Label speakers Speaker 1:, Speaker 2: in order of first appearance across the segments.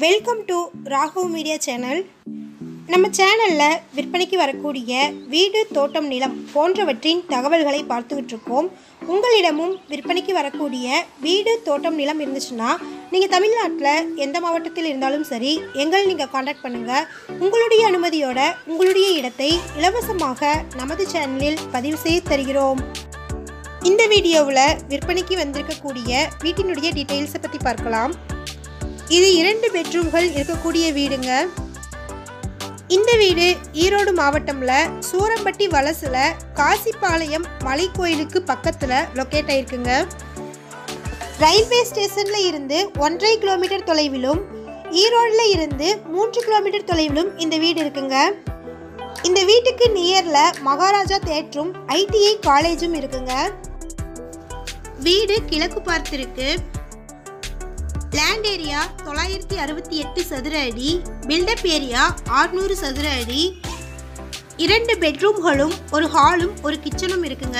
Speaker 1: welcome to Raghav media channel நம்ம சேனலில் விற்பனைக்கு வரக்கூடிய வீடு தோட்டம் நிலம் போன்றவற்றின் தகவல்களை பார்த்துக்கிட்டு இருக்கோம் உங்களிடமும் விற்பனைக்கு வரக்கூடிய வீடு தோட்டம் நிலம் இருந்துச்சுன்னா நீங்கள் தமிழ்நாட்டில் எந்த மாவட்டத்தில் இருந்தாலும் சரி எங்களை நீங்கள் காண்டாக்ட் பண்ணுங்கள் உங்களுடைய அனுமதியோட உங்களுடைய இடத்தை இலவசமாக நமது சேனலில் பதிவு செய்து தருகிறோம் இந்த வீடியோவில் விற்பனைக்கு வந்திருக்கக்கூடிய வீட்டினுடைய டீட்டெயில்ஸை பற்றி பார்க்கலாம் இது இரண்டு பெட்ரூம்கள் இருக்கக்கூடிய வீடுங்க இந்த வீடு ஈரோடு மாவட்டம்ல சூரம்பட்டி வலசுல காசிப்பாளையம் மலை கோயிலுக்கு பக்கத்துல லொக்கேட் ஆயிருக்குங்க ரயில்வே ஸ்டேஷன்ல இருந்து ஒன்றரை கிலோமீட்டர் தொலைவிலும் ஈரோடுல இருந்து மூன்று கிலோமீட்டர் தொலைவிலும் இந்த வீடு இருக்குங்க இந்த வீட்டுக்கு நியர்ல மகாராஜா தேட்டரும் ஐடிஐ காலேஜும் இருக்குங்க வீடு கிழக்கு பார்த்திருக்கு லேண்ட் ஏரியா தொள்ளாயிரத்தி அறுபத்தி எட்டு சதுர அடி பில்டப் ஏரியா ஆறுநூறு சதுர அடி இரண்டு பெட்ரூம்களும் ஒரு ஹாலும் ஒரு கிச்சனும் இருக்குங்க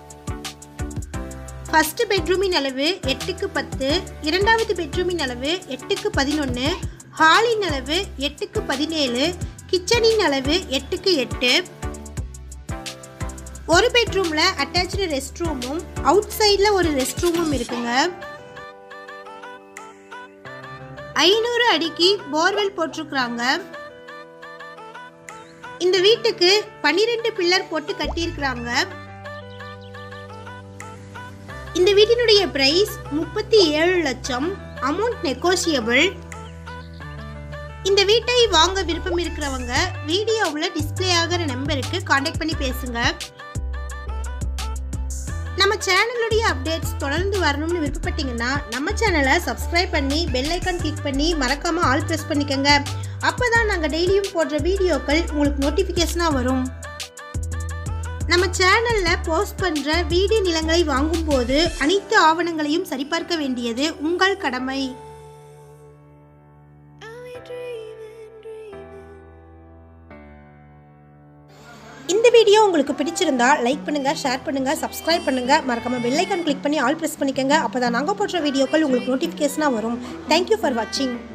Speaker 1: ஃபர்ஸ்ட் பெட்ரூமின் அளவு எட்டுக்கு பத்து இரண்டாவது பெட்ரூமின் அளவு எட்டுக்கு பதினொன்று ஹாலின் அளவு எட்டுக்கு பதினேழு கிச்சனின் அளவு எட்டுக்கு எட்டு ஒரு பெட்ரூமில் அட்டாச்சு ரெஸ்ட் ரூமும் அவுட் சைடில் ஒரு ரெஸ்ட் ரூமும் இருக்குங்க ஐநூறு அடிக்கு போர்வெல் போட்டிருக்கிறாங்க இந்த வீட்டுக்கு பன்னிரெண்டு பில்லர் போட்டு கட்டியிருக்கிறாங்க இந்த வீட்டினுடைய பிரைஸ் முப்பத்தி ஏழு லட்சம் அமௌண்ட் நெகோசியபிள் இந்த வீட்டை வாங்க விருப்பம் இருக்கிறவங்க வீடியோவில் டிஸ்பிளே ஆகிற நம்பருக்கு காண்டாக்ட் பண்ணி பேசுங்க நம்ம சேனலுடைய அப்டேட்ஸ் தொடர்ந்து வரணும்னு விருப்பப்பட்டீங்கன்னா நம்ம சேனலை சப்ஸ்கிரைப் பண்ணி பெல் ஐக்கான் கிளிக் பண்ணி மறக்காம ஆல் ப்ரெஸ் பண்ணிக்கோங்க அப்பதான் நாங்கள் டெய்லியும் போடுற வீடியோக்கள் உங்களுக்கு நோட்டிஃபிகேஷனாக வரும் நம்ம சேனலில் போஸ்ட் பண்ணுற வீடு நிலங்களை வாங்கும்போது அனைத்து ஆவணங்களையும் சரிபார்க்க வேண்டியது உங்கள் கடமை இந்த வீடியோ உங்களுக்கு பிடிச்சிருந்தா லைக் பண்ணுங்க ஷேர் பண்ணுங்க சப்ஸ்கிரைப் பண்ணுங்க மறக்காம பெல் ஐக்கான் கிளிக் பண்ணி ஆல் ப்ரெஸ் பண்ணிக்கோங்க அப்பதான் நாங்கள் போடுற வீடியோக்கள் உங்களுக்கு நோட்டிஃபிகேஷனாக வரும் தேங்க்யூ ஃபார் வாட்சிங்